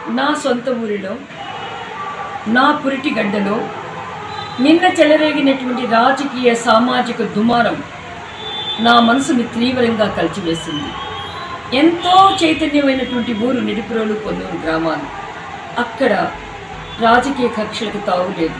నా సొంత ఊరిలో నా పురిటి గడ్డలో నిన్న చెలరేగినటువంటి రాజకీయ సామాజిక దుమారం నా మనసుని తీవ్రంగా కలిచివేసింది ఎంతో చైతన్యమైనటువంటి ఊరు నిడిపురోలు పొన్నూరు గ్రామాలు అక్కడ రాజకీయ కక్షలకు తావు లేదు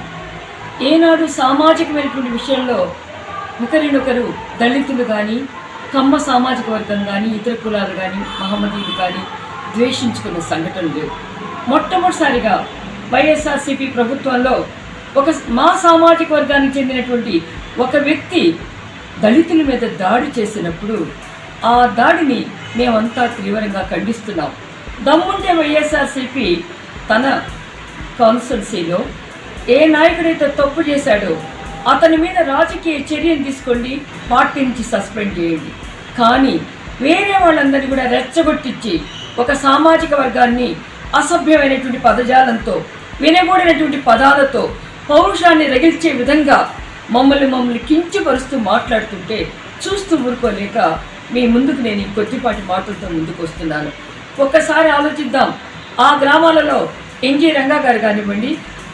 ఏనాడు సామాజికమైనటువంటి విషయంలో ఒకరినొకరు దళితులు కానీ కమ్మ సామాజిక వర్గం కానీ ఇతర కులాలు కానీ మహమ్మదీలు కానీ ద్వేషించుకున్న సంఘటన లేవు మొట్టమొదటిసారిగా వైఎస్ఆర్సీపీ ప్రభుత్వంలో ఒక మా సామాజిక వర్గానికి చెందినటువంటి ఒక వ్యక్తి దళితుల మీద దాడి చేసినప్పుడు ఆ దాడిని మేమంతా తీవ్రంగా ఖండిస్తున్నాం దమ్ముంటే వైఎస్ఆర్సీపీ తన కాన్స్టిట్యున్సీలో ఏ నాయకుడైతే తప్పు చేశాడో అతని మీద రాజకీయ చర్యను తీసుకోండి పార్టీ నుంచి సస్పెండ్ చేయండి కానీ వేరే వాళ్ళందరినీ కూడా రెచ్చగొట్టించి ఒక సామాజిక వర్గాన్ని అసభ్యమైనటువంటి పదజాలంతో వినకూడనటువంటి పదాలతో పౌరుషాన్ని రగిల్చే విధంగా మమ్మల్ని మమ్మల్ని కించపరుస్తూ మాట్లాడుతుంటే చూస్తూ ఊరుకోలేక మీ ముందుకు నేను ఈ కొద్దిపాటి మాటలతో ముందుకు వస్తున్నాను ఒక్కసారి ఆలోచిద్దాం ఆ గ్రామాలలో ఎన్జి రంగా గారు కానివ్వండి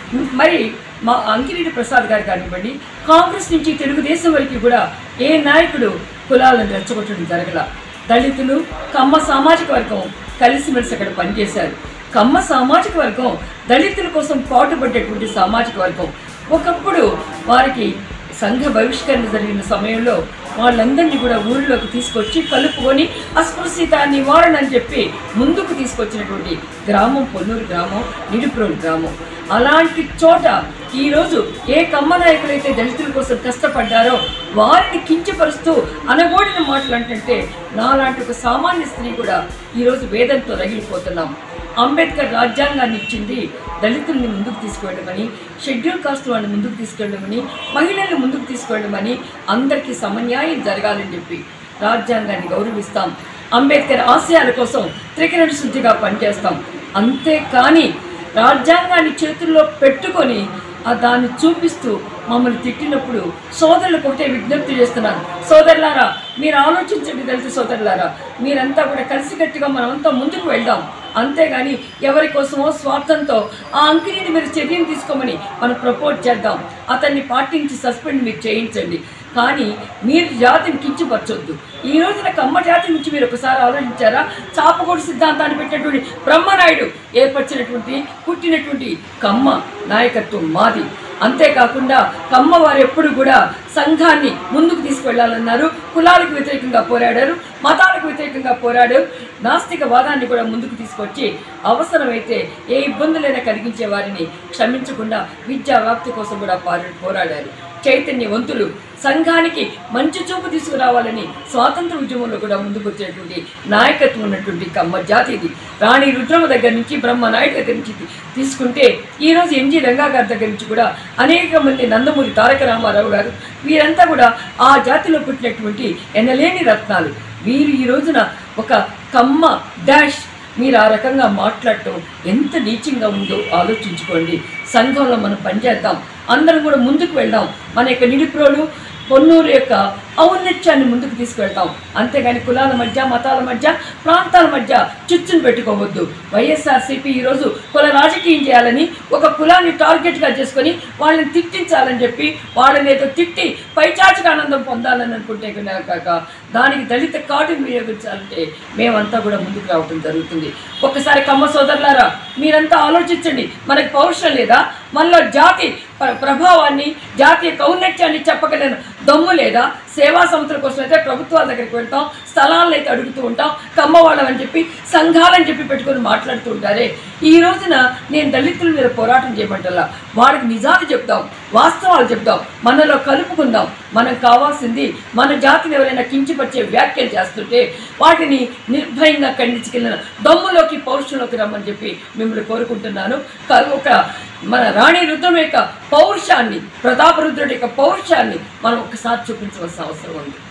మరి మా అంకిరెడ్డి ప్రసాద్ గారు కానివ్వండి కాంగ్రెస్ నుంచి తెలుగుదేశం వరకు కూడా ఏ నాయకుడు కులాలను రెచ్చగొట్టడం జరగల దళితులు కమ్మ సామాజిక వర్గం కలిసిమెలిసి అక్కడ పనిచేశారు కమ్మ సామాజిక వర్గం దళితుల కోసం పాటుపడ్డటువంటి సామాజిక వర్గం ఒకప్పుడు వారికి సంఘ బహిష్కరణ జరిగిన సమయంలో వాళ్ళందరినీ కూడా ఊరిలోకి తీసుకొచ్చి కలుపుకొని అస్పృశ్యత నివారణ అని చెప్పి ముందుకు తీసుకొచ్చినటువంటి గ్రామం పొన్నూరు గ్రామం నిడుపురోలు గ్రామం అలాంటి చోట ఈరోజు ఏ కమ్మ నాయకులైతే దళితుల కోసం కష్టపడ్డారో వారిని కించపరుస్తూ అనగోడిన మాటలు అంటే నాలాంటి ఒక సామాన్య స్త్రీ కూడా ఈరోజు వేదంతో రగిలిపోతున్నాం అంబేద్కర్ రాజ్యాంగాన్ని ఇచ్చింది దళితుల్ని ముందుకు తీసుకువెళ్ళమని షెడ్యూల్ కాస్ట్ వాళ్ళని ముందుకు తీసుకెళ్ళమని మహిళల్ని ముందుకు తీసుకువెళ్ళమని అందరికీ సమన్యాయం జరగాలని చెప్పి రాజ్యాంగాన్ని గౌరవిస్తాం అంబేద్కర్ ఆశయాల కోసం త్రికరణ శుద్ధిగా పనిచేస్తాం అంతేకాని రాజ్యాంగాన్ని చేతుల్లో పెట్టుకొని ఆ దాన్ని చూపిస్తూ మమ్మల్ని తిట్టినప్పుడు సోదరులకు ఒకటే విజ్ఞప్తి చేస్తున్నాను సోదరులారా మీరు ఆలోచించండి దళిత సోదరులారా మీరంతా కూడా కలిసికట్టుగా మనమంతా ముందుకు వెళ్దాం అంతేగాని ఎవరి కోసమో స్వార్థంతో ఆ అంకిని మీరు చర్యను తీసుకోమని మనం ప్రపోజ్ చేద్దాం అతన్ని పార్టీ నుంచి సస్పెండ్ మీరు చేయించండి కానీ మీరు జాతిని కించపరచొద్దు ఈ రోజున కమ్మ జాతి నుంచి మీరు ఒకసారి ఆలోచించారా చాపకోడి సిద్ధాంతాన్ని పెట్టినటువంటి బ్రహ్మనాయుడు ఏర్పరిచినటువంటి పుట్టినటువంటి కమ్మ నాయకత్వం మాది అంతేకాకుండా కమ్మ వారు ఎప్పుడు కూడా సంఘాన్ని ముందుకు తీసుకెళ్లాలన్నారు కులాలకు వ్యతిరేకంగా పోరాడారు మతాలకు వ్యతిరేకంగా పోరాడారు నాస్తిక వాదాన్ని కూడా ముందుకు తీసుకొచ్చి అవసరమైతే ఏ ఇబ్బందులైనా కలిగించే వారిని క్షమించకుండా విద్యా వ్యాప్తి కోసం కూడా పారా- పోరాడారు చైతన్యవంతులు సంఘానికి మంచి చూపు తీసుకురావాలని స్వాతంత్ర ఉద్యమంలో కూడా ముందుకు వచ్చేటువంటి నాయకత్వం ఉన్నటువంటి కమ్మ జాతి ఇది రాణి రుద్రమ దగ్గర నుంచి బ్రహ్మ నాయుడు దగ్గర నుంచి తీ- తీసుకుంటే ఈరోజు ఎంజి రంగా గారి దగ్గర నుంచి కూడా అనేక మంది నందమూరి తారక రామారావు గారు వీరంతా కూడా ఆ జాతిలో పుట్టినటువంటి ఎనలేని రత్నాలు వీరు ఈ రోజున ఒక కమ్మ డాష్ మీరు ఆ రకంగా మాట్లాడటం ఎంత నీచంగా ఉందో ఆలోచించుకోండి సంఘంలో మనం పనిచేద్దాం అందరం కూడా ముందుకు వెళ్దాం మన యొక్క నిడిప్రోలు పొన్నూరు యొక్క ఔన్నత్యాన్ని ముందుకు తీసుకెళ్తాం అంతేగాని కులాల మధ్య మతాల మధ్య ప్రాంతాల మధ్య చిచ్చును పెట్టుకోవద్దు వైఎస్ఆర్సీపీ ఈరోజు కుల రాజకీయం చేయాలని ఒక కులాన్ని టార్గెట్గా చేసుకొని వాళ్ళని తిట్టించాలని చెప్పి వాళ్ళని ఏదో తిట్టి పైచాచిక ఆనందం పొందాలని అనుకుంటే కనుక కాక దానికి దళిత కార్డుని వినియోగించాలంటే మేమంతా కూడా ముందుకు రావటం జరుగుతుంది ఒక్కసారి కమ్మ సోదరులారా మీరంతా ఆలోచించండి మనకి పౌరుషం లేదా మనలో జాతి ప్ర- ప్రభావాన్ని జాతీయ ఔన్నత్యాన్ని చెప్పగలిగిన దమ్ము లేదా సేవా సంస్థల కోసం అయితే ప్రభుత్వాల దగ్గరికి వెళ్తాం స్థలాలను అయితే అడుగుతూ ఉంటాం కమ్మవాళ్ళం అని చెప్పి సంఘాలని చెప్పి పెట్టుకొని మాట్లాడుతూ ఉంటారే ఈ రోజున నేను దళితుల మీద పోరాటం చేయమంటల్లా వాడికి నిజాలు చెప్తాం వాస్తవాలు చెప్తాం మనలో కలుపుకుందాం మనం కావాల్సింది మన జాతిని ఎవరైనా కించిపరిచే వ్యాఖ్యలు చేస్తుంటే వాటిని నిర్భయంగా ఖండించుకెళ్ళిన దమ్ములోకి పౌరుషంలోకి రమ్మని చెప్పి మిమ్మల్ని కోరుకుంటున్నాను క- ఒక మన రాణి రుద్రం యొక్క పౌరుషాన్ని ప్రతాపరుద్రుడి యొక్క పౌరుషాన్ని మనం ఒకసారి చూపించవలసిన అవసరం ఉంది